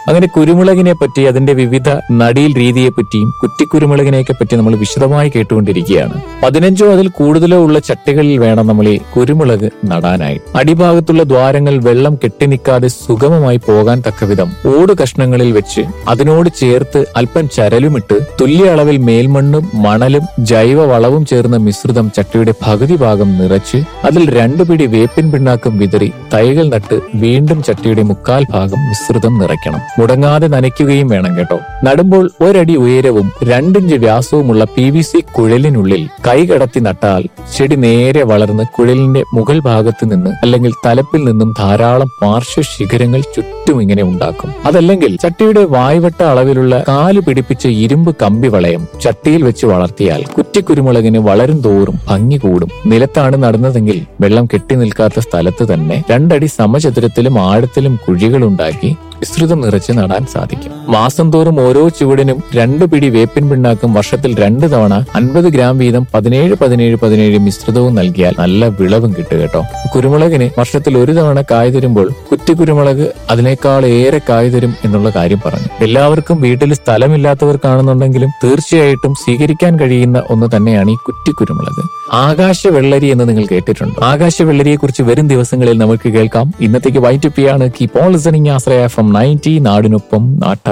അങ്ങനെ കുരുമുളകിനെ പറ്റി അതിന്റെ വിവിധ നടീൽ രീതിയെ പറ്റിയും കുറ്റിക്കുരുമുളകിനെയൊക്കെ പറ്റി നമ്മൾ വിശദമായി കേട്ടുകൊണ്ടിരിക്കുകയാണ് പതിനഞ്ചോ അതിൽ കൂടുതലോ ഉള്ള ചട്ടികളിൽ വേണം നമ്മൾ ഈ കുരുമുളക് നടാനായി അടിഭാഗത്തുള്ള ദ്വാരങ്ങൾ വെള്ളം കെട്ടിനിക്കാതെ സുഗമമായി പോകാൻ തക്കവിധം ഓട് കഷ്ണങ്ങളിൽ വെച്ച് അതിനോട് ചേർത്ത് അല്പം ചരലുമിട്ട് തുല്യ അളവിൽ മേൽമണ്ണും മണലും ജൈവ വളവും ചേർന്ന മിശ്രിതം ചട്ടിയുടെ പകുതി ഭാഗം നിറച്ച് അതിൽ രണ്ടു പിടി വേപ്പിൻ പിണ്ണാക്കും വിതറി തൈകൾ നട്ട് വീണ്ടും ചട്ടിയുടെ മുക്കാൽ ഭാഗം മിശ്രിതം നിറയ്ക്കണം മുടങ്ങാതെ നനയ്ക്കുകയും വേണം കേട്ടോ നടുമ്പോൾ ഒരടി ഉയരവും രണ്ടിഞ്ച് വ്യാസവുമുള്ള പി വി സി കുഴലിനുള്ളിൽ കൈ കടത്തി നട്ടാൽ ചെടി നേരെ വളർന്ന് കുഴലിന്റെ മുകൾ ഭാഗത്ത് നിന്ന് അല്ലെങ്കിൽ തലപ്പിൽ നിന്നും ധാരാളം പാർശ്വ ശിഖരങ്ങൾ ചുറ്റും ഇങ്ങനെ ഉണ്ടാക്കും അതല്ലെങ്കിൽ ചട്ടിയുടെ വായ്വട്ട അളവിലുള്ള കാല് പിടിപ്പിച്ച ഇരുമ്പ് കമ്പി വളയം ചട്ടിയിൽ വെച്ച് വളർത്തിയാൽ കുറ്റിക്കുരുമുളകിന് വളരും തോറും ഭംഗി കൂടും നിലത്താണ് നടുന്നതെങ്കിൽ വെള്ളം കെട്ടി നിൽക്കാത്ത സ്ഥലത്ത് തന്നെ രണ്ടടി സമചതുരത്തിലും ആഴത്തിലും കുഴികളുണ്ടാക്കി വിസ്തൃതം നിറച്ച് നടാൻ സാധിക്കും മാസം തോറും ഓരോ ചുവടിനും രണ്ടു പിടി വേപ്പിൻ പിണ്ണാക്കും വർഷത്തിൽ രണ്ട് തവണ അൻപത് ഗ്രാം വീതം പതിനേഴ് പതിനേഴ് പതിനേഴ് മിശ്രിതവും നൽകിയാൽ നല്ല വിളവും കിട്ടും കേട്ടോ കുരുമുളകിന് വർഷത്തിൽ ഒരു തവണ കായ് തരുമ്പോൾ കുറ്റി കുരുമുളക് അതിനേക്കാൾ ഏറെ കായ് തരും എന്നുള്ള കാര്യം പറഞ്ഞു എല്ലാവർക്കും വീട്ടിൽ സ്ഥലമില്ലാത്തവർക്കാണെന്നുണ്ടെങ്കിലും തീർച്ചയായിട്ടും സ്വീകരിക്കാൻ കഴിയുന്ന ഒന്ന് തന്നെയാണ് ഈ കുറ്റി കുരുമുളക് ആകാശ വെള്ളരി എന്ന് നിങ്ങൾ കേട്ടിട്ടുണ്ട് ആകാശ വെള്ളരിയെ കുറിച്ച് വരും ദിവസങ്ങളിൽ നമുക്ക് കേൾക്കാം ഇന്നത്തേക്ക് വൈറ്റ് ആണ് keep on listening Ashraya from ninety നാടിനൊപ്പം നാട്ട